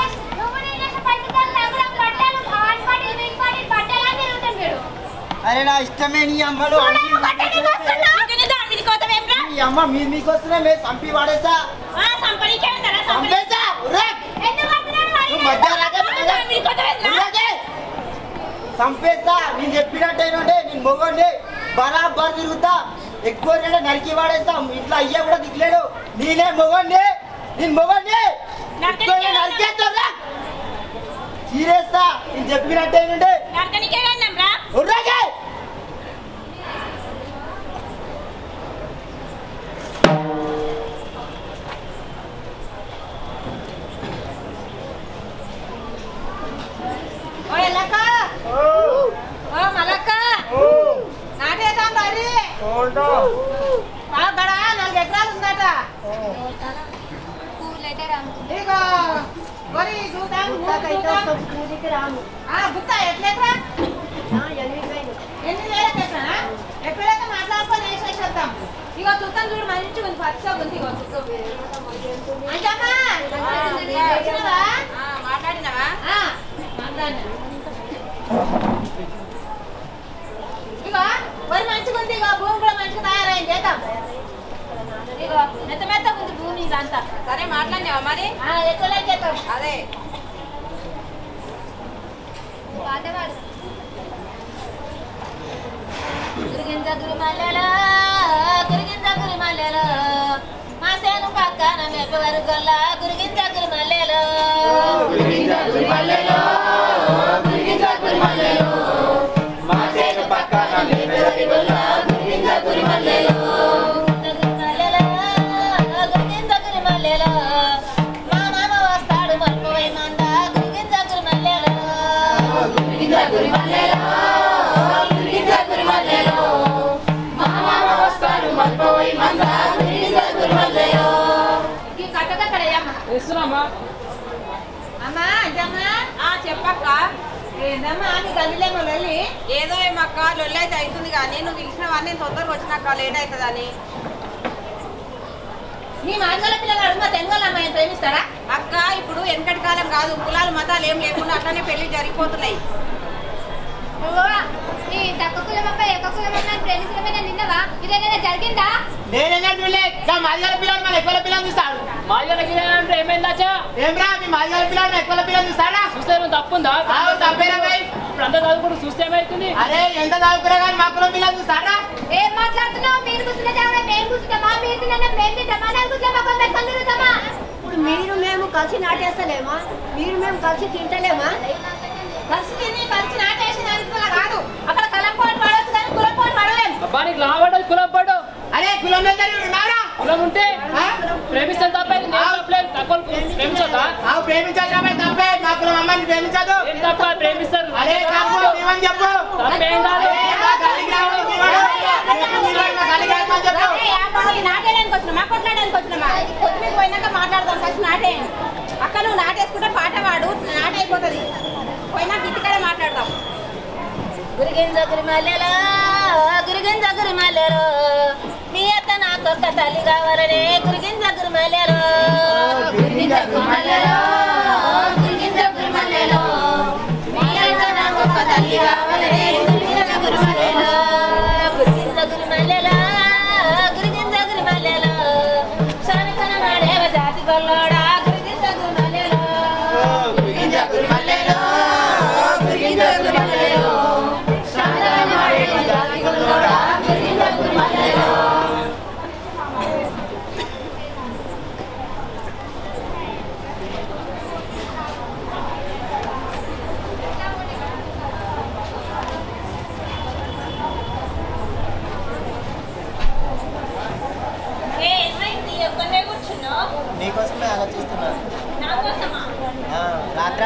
అరే నా ఇష్టమే నీ అమ్మడు నీ అమ్మ మీ మీకు వస్తున్నా మేము చంపి వాడేసా చంపేసా ఉర్రక్! నువ్వు మధ్య రాకే పెట్టగా. ఉర్రకే! చంపేస్తా నేను చెప్పినట్టేనంటే నేను మొగండి బరాబర్ తిరుగుతా ఎక్కువ రేట నరికి వాడేస్తా ఇంట్లో అయ్యా కూడా దిగలేడు నేనే మొగండి నేను మొగండి ఎక్కువ రేట నరికేస్తా చీరేస్తా నేను చెప్పినట్టేనంటే ఉర్రకే! ఓ ఎల్లక్క ఓ మలక్క నాటేద్దాం మరి గడ నాలుగు ఎకరాలు ఉందట ఇగో మరి చూద్దాం చూద్దాం ఆ, గుత్త ఎట్లా ఎకరా ఎన్ని వేలకు ఎకరా ఎక్కడైతే మాట్లాడుకొని వేసేసేద్దాం ఇగో చూద్దాం చూడు మంచిగా ఉంది పచ్చగా ఉంది ఇగో అంటమ్మా వచ్చినవా మాట్లాడినవా మాట్లాడినా ఇగో వరి మంచిగా ఉంది ఇగో భూమి కూడా మంచిగా తయారైంది చేద్దాం ఇగో మెత్త మెత్త ఉంది భూమి ఇదంతా సరే మాట్లాడినావా మరి ఎక్కువ చేద్దాం అదే గురిగింజ గురిమల్లెలో గురిగింజ గురిమల్లెలో మా సేను పక్కన మెప్ప వరకుల్ల గురిగింజ గురిమల్లెలో గురిగింజ గురిమల్లెలో గురిగింజ గురిమల్లెలో మా సేను పక్కన మెప్ప వరకుల్ల గురిగింజ గురిమల్లెలో గురిగింజ గురిమల్లెలో మా మామ వస్తాడు మల్పవై మంద గురిగింజ గురిమల్లెలో గురిగింజ గురిమల్లెలో గురిగింజ గురిమల్లెలో మా మామ వస్తాడు మల్పవై మంద గురిగింజ గురిమల్లెలో ఈ కట్టకక్కడయ్యమ్మ ఇస్తున్నామా అమ్మా అంటమ్మా ఆ చెప్పక్క ఏందమ్మా నీ గదిలేమో లొల్లి ఏదో ఏమక్క లొల్లి అయితే అవుతుంది కానీ నువ్వు పిలిచినవన్నీ నేను తొందరగా వచ్చినాక లేట్ అవుతుందని నీ మార్గల పిల్లగాడు మా తెంగోళ్ళ అమ్మాయిని ప్రేమిస్తారా అక్క ఇప్పుడు వెనకటి కాలం కాదు కులాలు మతాలు ఏం లేకుండా అట్లనే పెళ్లి జరిగిపోతున్నాయి ఈ తక్కువ కులం అబ్బాయి ఎక్కువ కులం అమ్మాయి ప్రేమించడమే నిన్నవా ఇదేదైనా జరిగిందా నేనేనా చూడలే ఇంకా మాదిగల పిల్లలు మన ఎక్కువ పిల్లలు చూస్తాడు మాజీలకి అంటే ఏమైందాచా ఏమ్రా మీ మాదిగల పిల్లలు ఎక్కువ పిల్లలు చూస్తాడా చూస్తే నువ్వు తప్పుందా ఆవు తప్పేరా భయ్? ఇప్పుడు అందరూ చదువుకుంటూ చూస్తే ఏమైతుంది అరే ఎంత చదువుకురా కానీ మా కులం పిల్లలు చూస్తాడా ఏం మాట్లాడుతున్నావు మీరు కూర్చున్న జాగా మేము కూర్చుంటామా మీరు తిన్న ప్రేమిద్దామా నాకు కూర్చోమా కొంత కలుగుతామా ఇప్పుడు మీరు మేము కలిసి నాటేస్తలేమా మీరు మేము కలిసి తింటలేమా కలిసి తిని కలిసి నాటేసిన అనుకున్నా కాదు అక్కడ కలం పోటీ పడవచ్చు కానీ కులం పోటీ పడలేము అబ్బా నీకు లావడం కులం పడు అరే కులం మీద ఉన్నారా కులం ఉంటే ప్రేమిస్తే తప్పైంది నేను తప్పలేదు తక్కువ ప్రేమించొద్దా ఆవు ప్రేమించాలి కాబట్టి తప్పే మా కులం అమ్మాయిని ప్రేమించదు ఏం తప్ప ప్రేమిస్తారు అరే తప్పు నీవని చెప్పు తప్పేం కాదు అరే, మా గల్లీకి రావడం నీవాడు. రేపు మీవాడు మా గల్లీకి రావడం చెప్పు ఏయ్, ఆ పని నాటేయడానికి వచ్చినామా కొట్లాడడానికి వచ్చినామా కొద్దిమీద పోయినాక మాట్లాడదాం ఫస్ట్ నాటే అక్క నువ్వు నాటేసుకుంటే పాట పాడు నాట అయిపోతుంది పోయినా గిట్టికాడ మాట్లాడదాం గురిగింజ గురిమల్లెలో గురిగింజ గురిమల్లెలో మీ అత్త నాకొక్క తల్లి కావాలనే గురిగింజ గురిమల్లెలో గురిగింజ గురిమల్లెలో గురిగింజ గురిమల్లెలో మీ అత్త నాకొక్క తల్లి కావాలనే గురిగింజ గురిమల్లెలో గురిగింజ గురిమల్లెలో గురిగింజ గురిమల్లెలో సనకన మాడేవ జాతి గొల్లోడా గురిగింజ గురిమల్లెలో గురిగింజ గురిమల్లెలో గురిగింజ గురిమల్లెలో సనకన మాడేవ జాతి గొల్లోడా గురిగింజ గురిమల్లెలో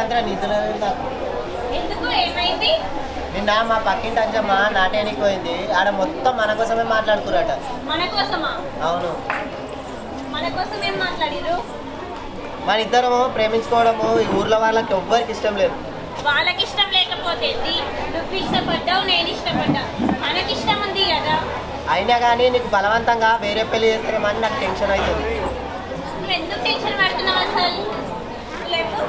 రాత్రి నిద్ర లేదు నాకు. ఎందుకు ఏమైంది నిన్న మా పక్కింటి అంజమ్మ నాట్యానికి పోయింది ఆడ మొత్తం మన కోసమే మాట్లాడుకురట మన కోసమా అవును మన కోసం ఏం మాట్లాడిరు మన ఇద్దరము ప్రేమించుకోవడము ఈ ఊర్లో వాళ్ళకి ఎవ్వరికి ఇష్టం లేదు వాళ్ళకి ఇష్టం లేకపోతే ఏంటి? నువ్వు ఇష్టపడ్డావు నేను ఇష్టపడ్డా మనకి ఇష్టం ఉంది కదా అయినా కానీ నీకు బలవంతంగా వేరే పెళ్లి చేస్తారేమని నాకు టెన్షన్ అవుతుంది నువ్వు ఎందుకు టెన్షన్ పడుతున్నావు అసలు లేదు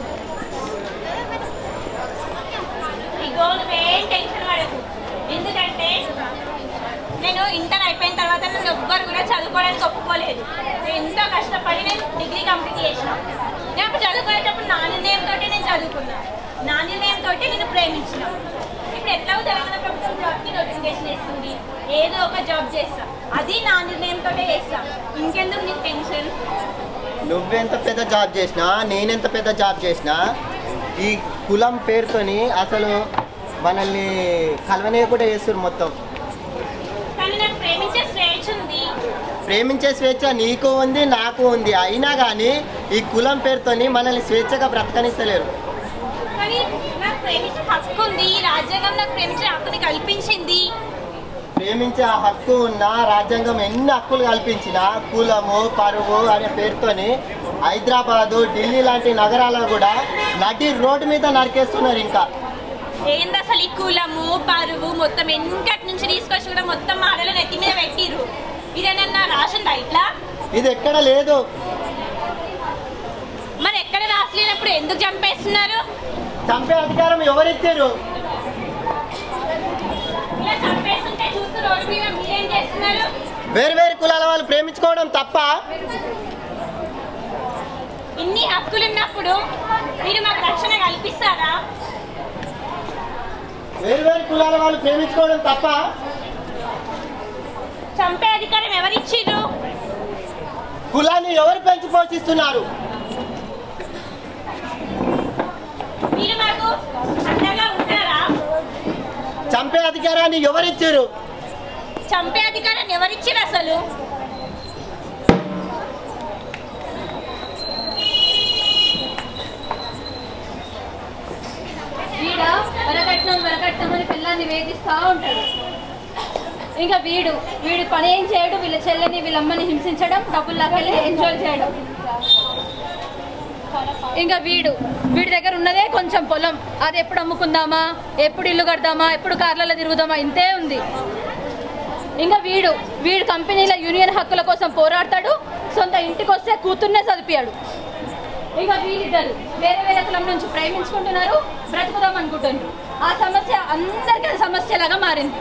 ఇగో నువ్వేం టెన్షన్ పడకు ఎందుకంటే నేను ఇంటర్ అయిపోయిన తర్వాత నన్ను ఎవ్వరు కూడా చదువుకోవడానికి ఒప్పుకోలేదు నేను ఎంతో కష్టపడి నేను డిగ్రీ కంప్లీట్ చేసిన నేను అప్పుడు చదువుకునేటప్పుడు నా నిర్ణయంతో నేను చదువుకున్నా నా నిర్ణయంతో నేను ప్రేమించిన ఇప్పుడు ఎట్లా తెలంగాణ ప్రభుత్వం జాబ్కి నోటిఫికేషన్ ఇస్తుంది ఏదో ఒక జాబ్ చేస్తా అది నా నిర్ణయంతో చేస్తా ఇంకెందుకు నీకు టెన్షన్ నువ్వెంత పెద్ద జాబ్ చేసినా నేనెంత పెద్ద జాబ్ చేసినా ఈ కులం పేరుతోని అసలు మనల్ని కలవనీయకుండా చేస్తారు మొత్తం కానీ నాకు ప్రేమించే స్వేచ్ఛ ఉంది ప్రేమించే స్వేచ్ఛ నీకు ఉంది నాకు ఉంది అయినా కానీ ఈ కులం పేరుతోని మనల్ని స్వేచ్ఛగా బ్రతకనిస్తలేరు కానీ నాకు ప్రేమించే హక్కు ఉంది ఈ రాజ్యాంగం నాకు ప్రేమించే హక్కుని కల్పించింది ప్రేమించే ఆ హక్కు ఉన్న రాజ్యాంగం ఎన్ని హక్కులు కల్పించినా కులము పరువు అనే పేరుతోని హైదరాబాదు ఢిల్లీ లాంటి నగరాల్లో కూడా నడి రోడ్డు మీద నరికేస్తున్నారు ఇంకా ఏంది అసలు ఈ కులము పరువు మొత్తం వెనకటి నుంచి తీసుకొచ్చి కూడా మొత్తం మాడలు నెత్తి మీద పెట్టిర్రు ఇదేనన్నా రాసిందా ఇట్లా ఇది ఎక్కడ లేదు మరి ఎక్కడ రాసలేనప్పుడు ఎందుకు చంపేస్తున్నారు చంపే అధికారం ఎవరిచ్చారు ఇలా చంపేస్తుంటే చూస్తూ రోడ్డు మీద మీరేం చేస్తున్నారు వేరు వేరు కులాల వాళ్ళు ప్రేమించుకోవడం తప్ప ఇన్ని హక్కులు ఉన్నప్పుడు మీరు మాకు రక్షణ కల్పిస్తారా వేరు వేరు కులాల వాళ్ళు ప్రేమించుకోవడం తప్ప చంపే అధికారం ఎవరిచ్చిర్రు కులాన్ని ఎవరు పెంచి పోషిస్తున్నారు మీరు మాకు అండగా ఉంటారా చంపే అధికారాన్ని ఎవరిచ్చారు చంపే అధికారాన్ని ఎవరిచ్చిర్రు అసలు వీడ వరకట్నం వరకట్నం అని పిల్లాన్ని వేధిస్తూ ఉంటాడు ఇంకా వీడు వీడు పని ఏం చేయడు వీళ్ళ చెల్లెని వీళ్ళ అమ్మని హింసించడం డబ్బులు లాకెళ్ళి ఎంజాయ్ చేయడం ఇంకా వీడు వీడి దగ్గర ఉన్నదే కొంచెం పొలం అది ఎప్పుడు అమ్ముకుందామా ఎప్పుడు ఇల్లు కడదామా ఎప్పుడు కార్లలో తిరుగుదామా ఇంతే ఉంది ఇంకా వీడు వీడు కంపెనీల యూనియన్ హక్కుల కోసం పోరాడతాడు సొంత ఇంటికి వస్తే కూతుర్నే చదివాడు ఇంకా వీళ్ళిద్దరు వేరే వేరే కులం నుంచి ప్రేమించుకుంటున్నారు బ్రతుకుదాం అనుకుంటున్నారు ఆ సమస్య అందరికీ అది సమస్యలాగా మారింది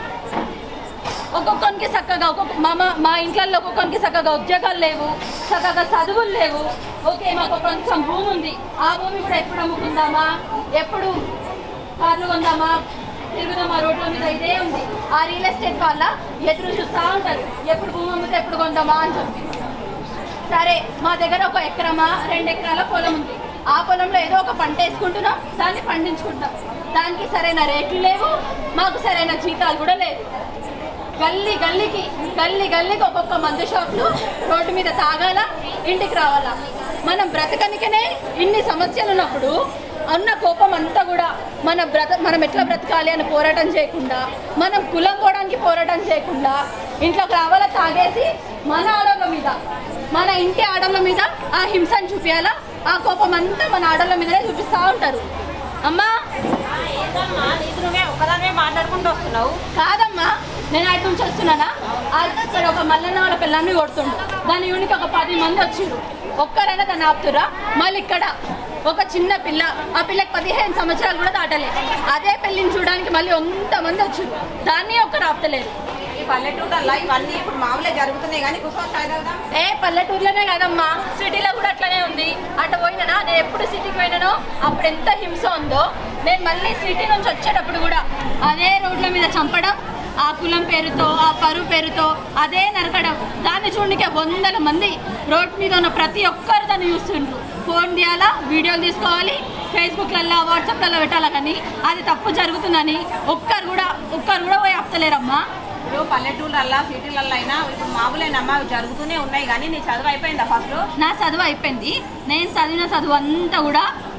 ఒక్కొక్కరికి చక్కగా ఒక్కొక్క మా మా- మా ఇంట్లో ఒక్కొక్కరికి చక్కగా ఉద్యోగాలు లేవు చక్కగా చదువులు లేవు ఓకే మాకు కొంచెం భూమి ఉంది ఆ భూమి కూడా ఎప్పుడు అమ్ముకుందామా ఎప్పుడు కార్లు కొందామా తిరుగుదామా రోడ్ల మీద ఇదే ఉంది ఆ రియల్ ఎస్టేట్ వాళ్ళ ఎదురు చూస్తూ ఉంటారు ఎప్పుడు భూమి అమ్మితే ఎప్పుడు కొందామా అని చెప్పి సరే మా దగ్గర ఒక ఎకరమా రెండు ఎకరాల పొలం ఉంది ఆ పొలంలో ఏదో ఒక పంట వేసుకుంటున్నాం దాన్ని పండించుకుంటాం దానికి సరైన రేట్లు లేవు మాకు సరైన జీతాలు కూడా లేవు గల్లీ గల్లీకి గల్లీ గల్లీకి ఒక్కొక్క మందు షాపులు రోడ్డు మీద తాగాల ఇంటికి రావాలా మనం బ్రతకనికనే ఇన్ని సమస్యలు ఉన్నప్పుడు అన్న కోపం అంతా కూడా మన బ్రత మనం ఎట్లా బ్రతకాలి అని పోరాటం చేయకుండా మనం కులం పోవడానికి పోరాటం చేయకుండా ఇంట్లోకి రావాలా తాగేసి మన ఆడోళ్ళ మీద మన ఇంటి ఆడోళ్ళ మీద ఆ హింసను చూపించాలా ఆ కోపం అంతా మన ఆడోళ్ళ మీదనే చూపిస్తూ ఉంటారు అమ్మా నువ్వే ఒకదానివే మాట్లాడుకుంటూ వస్తున్నావు కాదమ్మా నేను అటు నుంచి వస్తున్నానా అయితే ఇక్కడ ఒక మల్లన్న వాళ్ళ పిల్లాన్ని కొడుతుండు దాని యూనికి ఒక పది మంది వచ్చిండ్రు ఒక్కరైనా దాన్ని ఆపుతురా మళ్ళీ ఇక్కడ ఒక చిన్న పిల్ల ఆ పిల్లకి పదిహేను సంవత్సరాలు కూడా దాటలే అదే పెళ్లిని చూడడానికి మళ్ళీ మంది వచ్చిండ్రు దాన్ని ఒక్కరు ఆపుతలేరు ఈ పల్లెటూళ్ళల్లో ఇవన్నీ ఇప్పుడు మామూలే జరుగుతున్నాయి కానీ కూర్చొని చాయ్ తాగుదాం ఏ పల్లెటూరులోనే కాదమ్మా సిటీలో కూడా అట్లనే ఉంది అటు పోయినా నేను ఎప్పుడు సిటీకి పోయినానో అప్పుడు ఎంత హింస ఉందో నేను మళ్ళీ సిటీ నుంచి వచ్చేటప్పుడు కూడా అదే రోడ్ల మీద చంపడం ఆ కులం పేరుతో ఆ పరువు పేరుతో అదే నరకడం దాన్ని చూడనికే వందల మంది రోడ్ మీద ఉన్న ప్రతి ఒక్కరు దాన్ని చూస్తుండ్రు ఫోన్ తీయాలా వీడియోలు తీసుకోవాలి ఫేస్బుక్లలో వాట్సాప్లలో పెట్టాలా కానీ అది తప్పు జరుగుతుందని ఒక్కరు కూడా ఒక్కరు కూడా పోయి ఆపుతలేరమ్మా ఇప్పుడు పల్లెటూళ్ళల్లో సిటీలలో అయినా ఇప్పుడు మామూలేనమ్మా అవి జరుగుతూనే ఉన్నాయి కానీ నీ చదువు అయిపోయిందా ఫస్ట్ నా చదువు అయిపోయింది నేను చదివిన చదువు అంతా కూడా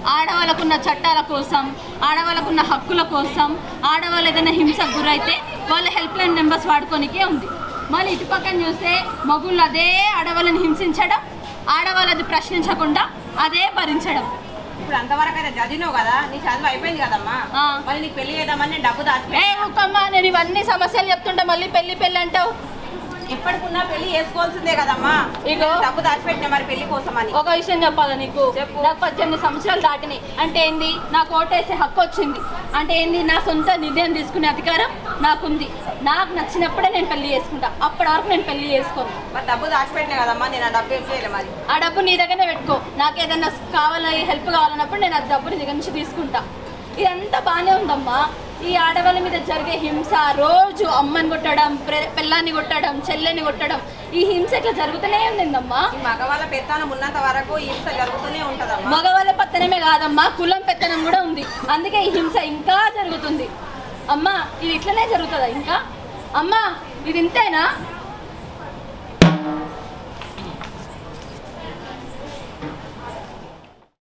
ఆడవాళ్ళకున్న చట్టాల కోసం ఆడవాళ్ళకున్న హక్కుల కోసం ఆడవాళ్ళు ఏదైనా హింసకు గురైతే వాళ్ళ హెల్ప్ లైన్ నెంబర్స్ వాడుకోనికే ఉంది మళ్ళీ ఇటు పక్కన చూస్తే మగుళ్ళు అదే ఆడవాళ్ళని హింసించడం ఆడవాళ్ళది ప్రశ్నించకుండా అదే భరించడం ఇప్పుడు అంతవరకు అయితే చదివినావు కదా నీ చదువు అయిపోయింది కదమ్మా మళ్ళీ నీకు పెళ్లి చేద్దామని నేను డబ్బు దాచి ఏ ఊకమ్మా నేను ఇవన్నీ సమస్యలు చెప్తుంటే మళ్ళీ పెళ్లి పెళ్లి అంటావు ఎప్పటికున్నా పెళ్లి చేసుకోవాల్సిందే కదమ్మా ఇగో డబ్బు దాచిపెట్టినా మరి పెళ్లి కోసం అని ఒక విషయం చెప్పాలా నీకు నాకు పద్దెనిమిది సంవత్సరాలు దాటినాయి అంటే ఏంది నాకు ఓటేసే హక్కు వచ్చింది అంటే ఏంది నా సొంత నిర్ణయం తీసుకునే అధికారం నాకుంది నాకు నచ్చినప్పుడే నేను పెళ్లి చేసుకుంటా అప్పటి వరకు నేను పెళ్లి చేసుకోను మరి డబ్బు దాచిపెట్టినా కదమ్మా నేను ఆ డబ్బు ఏం చేయలే మరి ఆ డబ్బు నీ దగ్గరనే పెట్టుకో నాకు ఏదైనా కావాలి హెల్ప్ కావాలన్నప్పుడు నేను ఆ డబ్బు నీ దగ్గర నుంచి తీసుకుంటా ఇదంతా బాగానే ఉందమ్మా ఈ ఆడవాళ్ళ మీద జరిగే హింస రోజు అమ్మని కొట్టడం ప్రె- పిల్లాన్ని కొట్టడం చెల్లెని కొట్టడం ఈ హింస ఇట్లా జరుగుతూనే ఉందమ్మా ఈ మగవాళ్ళ పెత్తనం ఉన్నంత వరకు ఈ హింస జరుగుతూనే ఉంటదమ్మా మగవాళ్ళ పెత్తనమే కాదమ్మా కులం పెత్తనం కూడా ఉంది అందుకే ఈ హింస ఇంకా జరుగుతుంది అమ్మా ఇది ఇట్లనే జరుగుతుందా ఇంకా అమ్మా ఇది ఇంతేనా